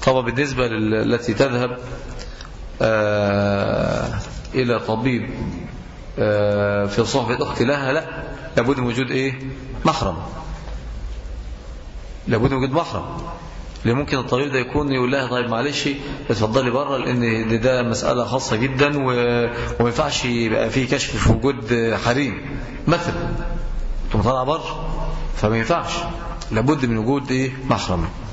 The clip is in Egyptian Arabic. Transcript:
طبعا بالنسبة التي تذهب آه إلى طبيب آه في صحبة أخت لها لا لابد من وجود إيه محرم لابد من وجود محرم اللي ممكن الطبيب ده يكون يقول لها طيب معلش اتفضلي بره لان ده مسألة خاصة جدا وما ينفعش يبقى فيه كشف في وجود حريم مثلا ثم طالعه بره فما ينفعش لابد من وجود ايه محرم